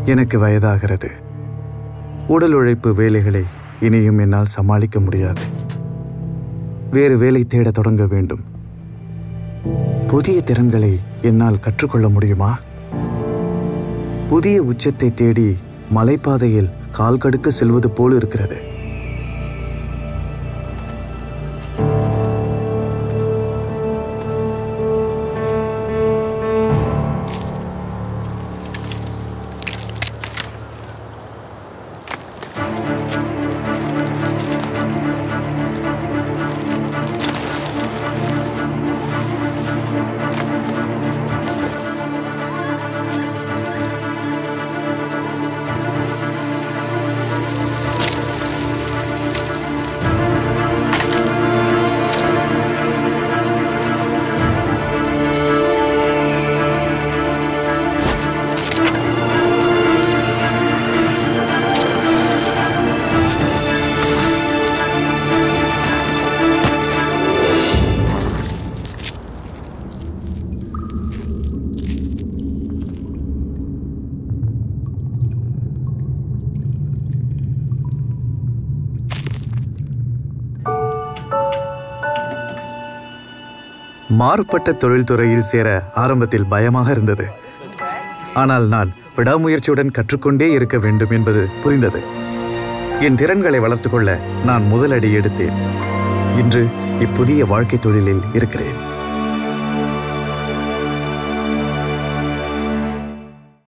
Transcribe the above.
எனக்கு வயதாகிறது உடல் உழைப்பு வேலைகளை இனியும் என்னால் சமாளிக்க முடியாது வேறு வேலை தேட தொடங்க வேண்டும் புதிய திறன்களை என்னால் கற்றுக்கொள்ள முடியுமா புதிய உச்சத்தை தேடி மலைப்பாதையில் கால் கடுக்க செல்வது போல் இருக்கிறது மாறுபட்ட தொழில்துறையில் சேர ஆரம்பத்தில் பயமாக இருந்தது ஆனால் நான் விடாமுயற்சியுடன் கற்றுக்கொண்டே இருக்க வேண்டும் என்பது புரிந்தது என் திறன்களை வளர்த்துக்கொள்ள நான் முதலடி எடுத்தேன் இன்று இப்புதிய வாழ்க்கை தொழிலில் இருக்கிறேன்